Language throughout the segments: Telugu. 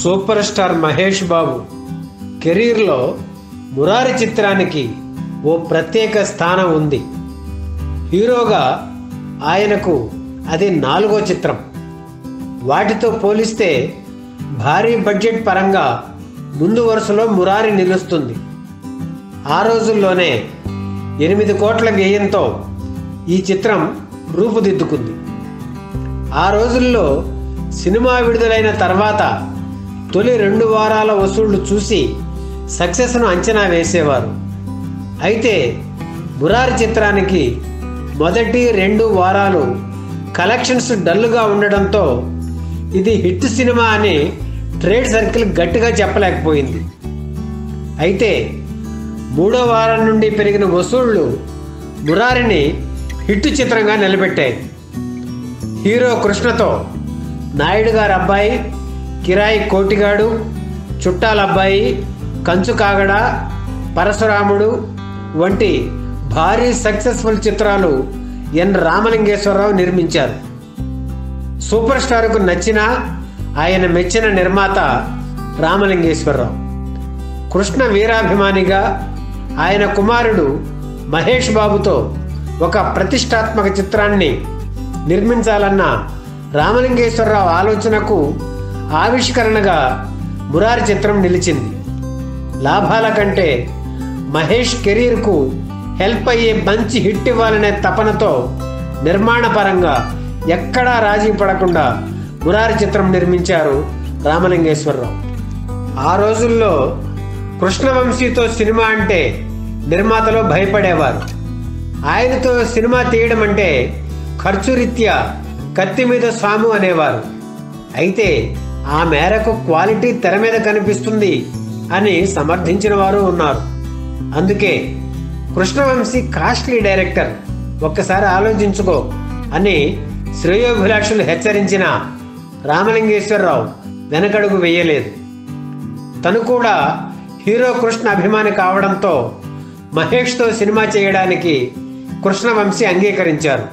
సూపర్ స్టార్ మహేష్ బాబు కెరీర్లో మురారి చిత్రానికి ఓ ప్రత్యేక స్థానం ఉంది హీరోగా ఆయనకు అది నాలుగో చిత్రం వాటితో పోలిస్తే భారీ బడ్జెట్ పరంగా ముందు వరుసలో మురారి నిలుస్తుంది ఆ రోజుల్లోనే ఎనిమిది కోట్ల వ్యయంతో ఈ చిత్రం రూపుదిద్దుకుంది ఆ రోజుల్లో సినిమా విడుదలైన తర్వాత తొలి రెండు వారాల వసూళ్లు చూసి సక్సెస్ను అంచనా వేసేవారు అయితే మురారి చిత్రానికి మొదటి రెండు వారాలు కలెక్షన్స్ డల్లుగా ఉండడంతో ఇది హిట్ సినిమా అని ట్రేడ్ సర్కిల్ గట్టిగా చెప్పలేకపోయింది అయితే మూడో వారం నుండి పెరిగిన వసూళ్లు మురారిని హిట్ చిత్రంగా నిలబెట్టాయి హీరో కృష్ణతో నాయుడు గారి అబ్బాయి కిరాయి కోటిగాడు చుట్టాల అబ్బాయి కంచు కాగడ పరశురాముడు వంటి భారీ సక్సెస్ఫుల్ చిత్రాలు ఎన్ రామలింగేశ్వరరావు నిర్మించారు సూపర్ స్టార్కు నచ్చిన ఆయన మెచ్చిన నిర్మాత రామలింగేశ్వరరావు కృష్ణ వీరాభిమానిగా ఆయన కుమారుడు మహేష్ బాబుతో ఒక ప్రతిష్టాత్మక చిత్రాన్ని నిర్మించాలన్న రామలింగేశ్వరరావు ఆలోచనకు ఆవిష్కరణగా మురారి చిత్రం నిలిచింది లాభాల కంటే మహేష్ కెరీర్కు హెల్ప్ అయ్యే మంచి హిట్ ఇవ్వాలనే తపనతో నిర్మాణపరంగా ఎక్కడా రాజీ పడకుండా మురారి చిత్రం నిర్మించారు రామలింగేశ్వరరావు ఆ రోజుల్లో కృష్ణవంశీతో సినిమా అంటే నిర్మాతలు భయపడేవారు ఆయనతో సినిమా తీయడం అంటే ఖర్చు రీత్యా కత్తి మీద సాము అనేవారు అయితే ఆ మేరకు క్వాలిటీ తెర మీద కనిపిస్తుంది అని సమర్థించిన వారు ఉన్నారు అందుకే కృష్ణవంశీ కాస్ట్లీ డైరెక్టర్ ఒక్కసారి ఆలోచించుకో అని శ్రేయోభిలాషులు హెచ్చరించిన రామలింగేశ్వరరావు వెనకడుగు వేయలేదు తను కూడా హీరో కృష్ణ అభిమాని కావడంతో మహేష్తో సినిమా చేయడానికి కృష్ణవంశీ అంగీకరించారు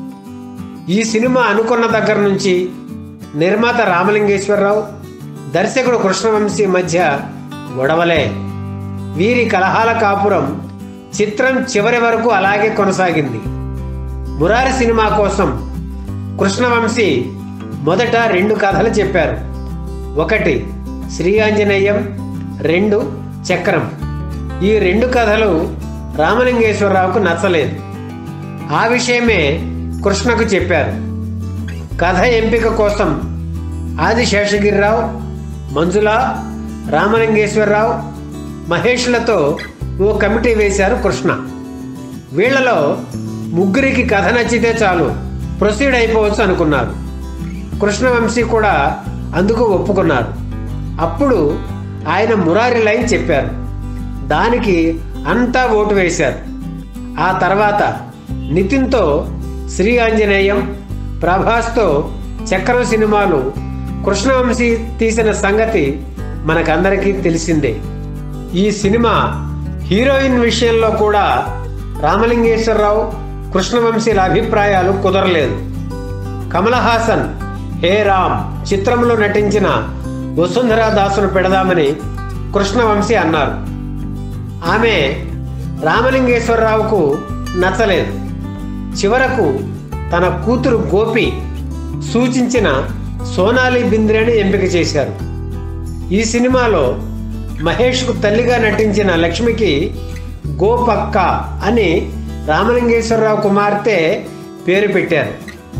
ఈ సినిమా అనుకున్న దగ్గర నుంచి నిర్మాత రామలింగేశ్వరరావు దర్శకుడు కృష్ణవంశీ మధ్య గొడవలే వీరి కలహాల కాపురం చిత్రం చివరి వరకు అలాగే కొనసాగింది మురారి సినిమా కోసం కృష్ణవంశీ మొదట రెండు కథలు చెప్పారు ఒకటి శ్రీ ఆంజనేయం రెండు చక్రం ఈ రెండు కథలు రామలింగేశ్వరరావుకు నచ్చలేదు ఆ విషయమే కృష్ణకు చెప్పారు కథ ఎంపిక కోసం ఆది శేషగిరిరావు మంజుల రామలింగేశ్వరరావు మహేష్లతో ఓ కమిటీ వేశారు కృష్ణ వీళ్లలో ముగ్గురికి కథ నచ్చితే చాలు ప్రొసీడ్ అయిపోవచ్చు అనుకున్నారు కృష్ణవంశీ కూడా అందుకు ఒప్పుకున్నారు అప్పుడు ఆయన మురారి లైన్ చెప్పారు దానికి అంతా ఓటు వేశారు ఆ తర్వాత నితిన్తో శ్రీ ఆంజనేయం ప్రభాస్తో చక్రం సినిమాలు కృష్ణవంశీ తీసిన సంగతి మనకందరికీ తెలిసిందే ఈ సినిమా హీరోయిన్ విషయంలో కూడా రామలింగేశ్వరరావు కృష్ణవంశీల అభిప్రాయాలు కుదరలేదు కమల్ హాసన్ హే రామ్ చిత్రంలో నటించిన వసుంధరా దాసును పెడదామని కృష్ణవంశీ అన్నారు ఆమె రామలింగేశ్వరరావుకు నచ్చలేదు చివరకు తన కూతురు గోపి సూచించిన సోనాలి బింద్రేని ఎంపిక చేశారు ఈ సినిమాలో మహేష్కు తల్లిగా నటించిన లక్ష్మికి గోపక్క అని రామలింగేశ్వరరావు కుమార్తె పేరు పెట్టారు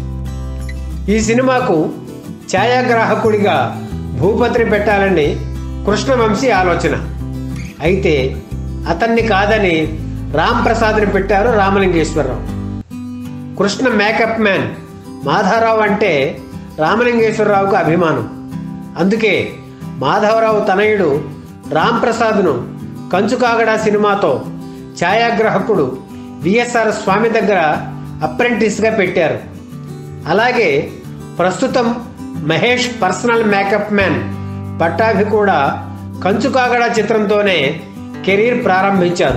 ఈ సినిమాకు ఛాయాగ్రాహకుడిగా భూపత్రి పెట్టాలని కృష్ణవంశీ ఆలోచన అయితే అతన్ని కాదని రామ్ ప్రసాద్ని పెట్టారు రామలింగేశ్వరరావు కృష్ణ మేకప్ మ్యాన్ మాధవరావు అంటే రామలింగేశ్వరరావుకు అభిమానం అందుకే మాధవరావు తనయుడు రామ్ ప్రసాద్ను కంచుకాగడ సినిమాతో ఛాయాగ్రాహకుడు విఎస్ఆర్ స్వామి దగ్గర అప్రెంటిస్గా పెట్టారు అలాగే ప్రస్తుతం Mahesh personal makeup man Pattabhi కూడా కంచుకాగడ చిత్రంతోనే కెరీర్ ప్రారంభించారు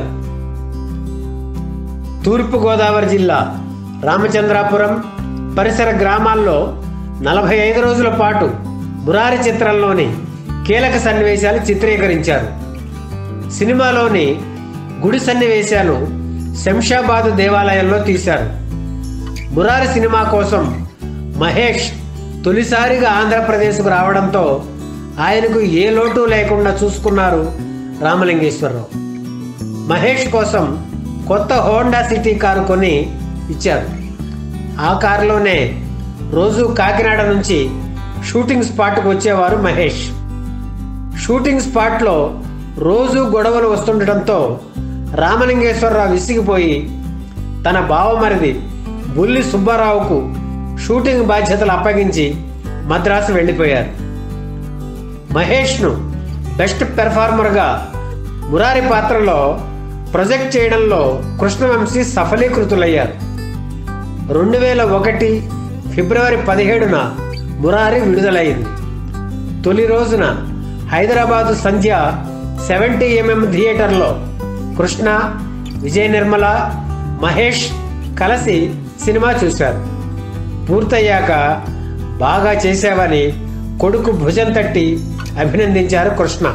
తూర్పుగోదావరి జిల్లా రామచంద్రాపురం పరిసర గ్రామాల్లో నలభై ఐదు రోజుల పాటు మురారి చిత్రంలోని కీలక సన్నివేశాలు చిత్రీకరించారు సినిమాలోని గుడి సన్నివేశాలు శంషాబాద్ దేవాలయంలో తీశారు మురారి సినిమా కోసం మహేష్ తొలిసారిగా ఆంధ్రప్రదేశ్కు రావడంతో ఆయనకు ఏ లోటు లేకుండా చూసుకున్నారు రామలింగేశ్వరరావు మహేష్ కోసం కొత్త హోండా సిటీ కారు కొని ఇచ్చారు ఆ కారులోనే రోజు కాకినాడ నుంచి షూటింగ్ స్పాట్కు వచ్చేవారు మహేష్ షూటింగ్ స్పాట్లో రోజు గొడవలు వస్తుండటంతో రామలింగేశ్వరరావు విసిగిపోయి తన బావమరిది బుల్లి సుబ్బారావుకు షూటింగ్ బాధ్యతలు అప్పగించి మద్రాసు వెళ్ళిపోయారు మహేష్ను బెస్ట్ పెర్ఫార్మర్గా మురారి పాత్రలో ప్రొజెక్ట్ చేయడంలో కృష్ణవంశీ సఫలీకృతులయ్యారు రెండు వేల ఒకటి ఫిబ్రవరి పదిహేడున మురారి విడుదలైంది తొలి రోజున హైదరాబాదు సంధ్య సెవెంటీ ఎంఎం థియేటర్లో కృష్ణ విజయ నిర్మల మహేష్ కలిసి సినిమా చూశారు పూర్తయ్యాక బాగా చేశావని కొడుకు భుజం తట్టి అభినందించారు కృష్ణ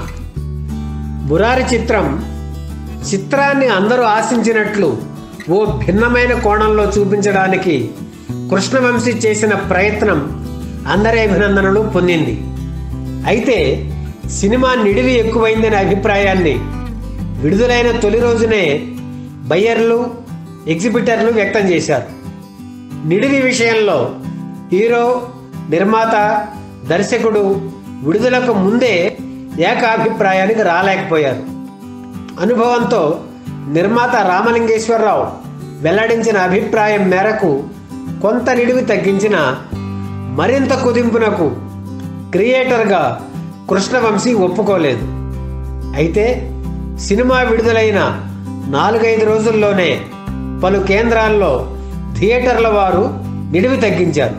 మురారి చిత్రం చిత్రాన్ని అందరూ ఆశించినట్లు ఓ భిన్నమైన కోణంలో చూపించడానికి కృష్ణవంశీ చేసిన ప్రయత్నం అందరి అభినందనలు పొందింది అయితే సినిమా నిడివి ఎక్కువైందనే అభిప్రాయాన్ని విడుదలైన తొలి రోజునే బయ్యర్లు ఎగ్జిబిటర్లు వ్యక్తం చేశారు నిడివి విషయంలో హీరో నిర్మాత దర్శకుడు విడుదలకు ముందే ఏకాభిప్రాయానికి రాలేకపోయారు అనుభవంతో నిర్మాత రామలింగేశ్వరరావు వెల్లడించిన అభిప్రాయం మేరకు కొంత నిడివి తగ్గించిన మరింత కుదింపునకు క్రియేటర్గా కృష్ణవంశీ ఒప్పుకోలేదు అయితే సినిమా విడుదలైన నాలుగైదు రోజుల్లోనే పలు కేంద్రాల్లో థియేటర్ల వారు నిడివి తగ్గించారు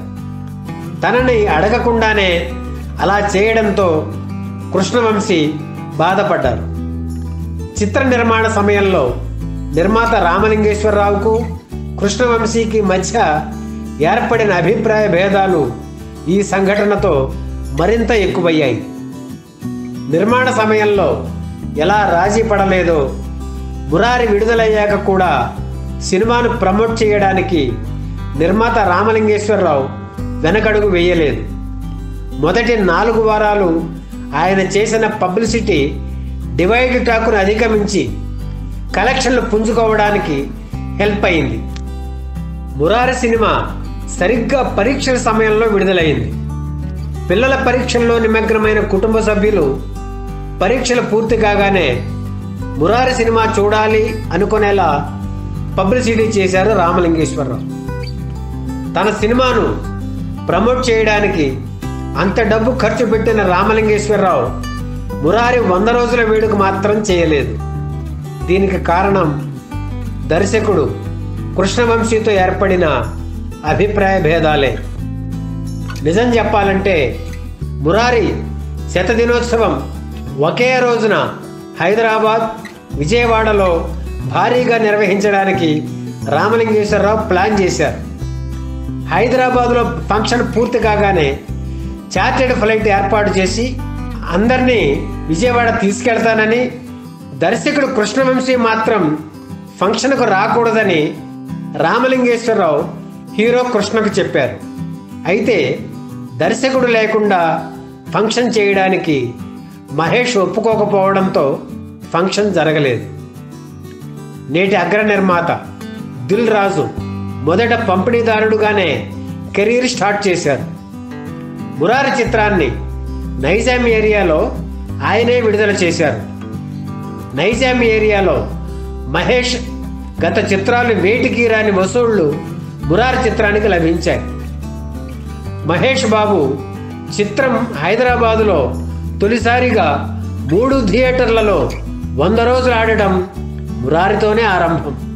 తనని అడగకుండానే అలా చేయడంతో కృష్ణవంశీ బాధపడ్డారు చిత్ర నిర్మాణ సమయంలో నిర్మాత రామలింగేశ్వరరావుకు కృష్ణవంశీకి మధ్య ఏర్పడిన అభిప్రాయ భేదాలు ఈ సంఘటనతో మరింత ఎక్కువయ్యాయి నిర్మాణ సమయంలో ఎలా రాజీ పడలేదో మురారి విడుదలయ్యాక కూడా సినిమాను ప్రమోట్ చేయడానికి నిర్మాత రామలింగేశ్వరరావు వెనకడుగు వేయలేదు మొదటి నాలుగు వారాలు ఆయన చేసిన పబ్లిసిటీ డివైడ్ టాకును అధిగమించి కలెక్షన్లు పుంజుకోవడానికి హెల్ప్ అయింది మురారి సినిమా సరిగ్గా పరీక్షల సమయంలో విడుదలైంది పిల్లల పరీక్షల్లో నిమగ్నమైన కుటుంబ సభ్యులు పరీక్షలు పూర్తి కాగానే మురారి సినిమా చూడాలి అనుకునేలా పబ్లిసిటీ చేశారు రామలింగేశ్వరరావు తన సినిమాను ప్రమోట్ చేయడానికి అంత డబ్బు ఖర్చు పెట్టిన రామలింగేశ్వరరావు మురారి వంద రోజుల వేడుక మాత్రం చేయలేదు దీనికి కారణం దర్శకుడు కృష్ణవంశీతో ఏర్పడిన అభిప్రాయ భేదాలే నిజం చెప్పాలంటే మురారి శతదినోత్సవం ఒకే రోజున హైదరాబాద్ విజయవాడలో భారీగా నిర్వహించడానికి రామలింగేశ్వరరావు ప్లాన్ చేశారు హైదరాబాద్లో ఫంక్షన్ పూర్తి కాగానే చార్టెడ్ ఫ్లైట్ ఏర్పాటు చేసి అందరినీ విజయవాడ తీసుకెళ్తానని దర్శకుడు కృష్ణవంశీ మాత్రం ఫంక్షన్కు రాకూడదని రామలింగేశ్వరరావు హీరో కృష్ణకు చెప్పారు అయితే దర్శకుడు లేకుండా ఫంక్షన్ చేయడానికి మహేష్ ఒప్పుకోకపోవడంతో ఫంక్షన్ జరగలేదు నేటి అగ్ర నిర్మాత దిల్ రాజు మొదట పంపిణీదారుడుగానే కెరీర్ స్టార్ట్ చేశారు మురారి చిత్రాన్ని నైజాం ఏరియాలో ఆయనే విడుదల చేశారు నైజాం ఏరియాలో మహేష్ గత చిత్రాలు వేటికి రాని వసూళ్లు మురారి చిత్రానికి లభించాయి మహేష్ బాబు చిత్రం హైదరాబాదులో తొలిసారిగా మూడు థియేటర్లలో వంద రోజులు ఆడటం మురారితోనే ఆరంభం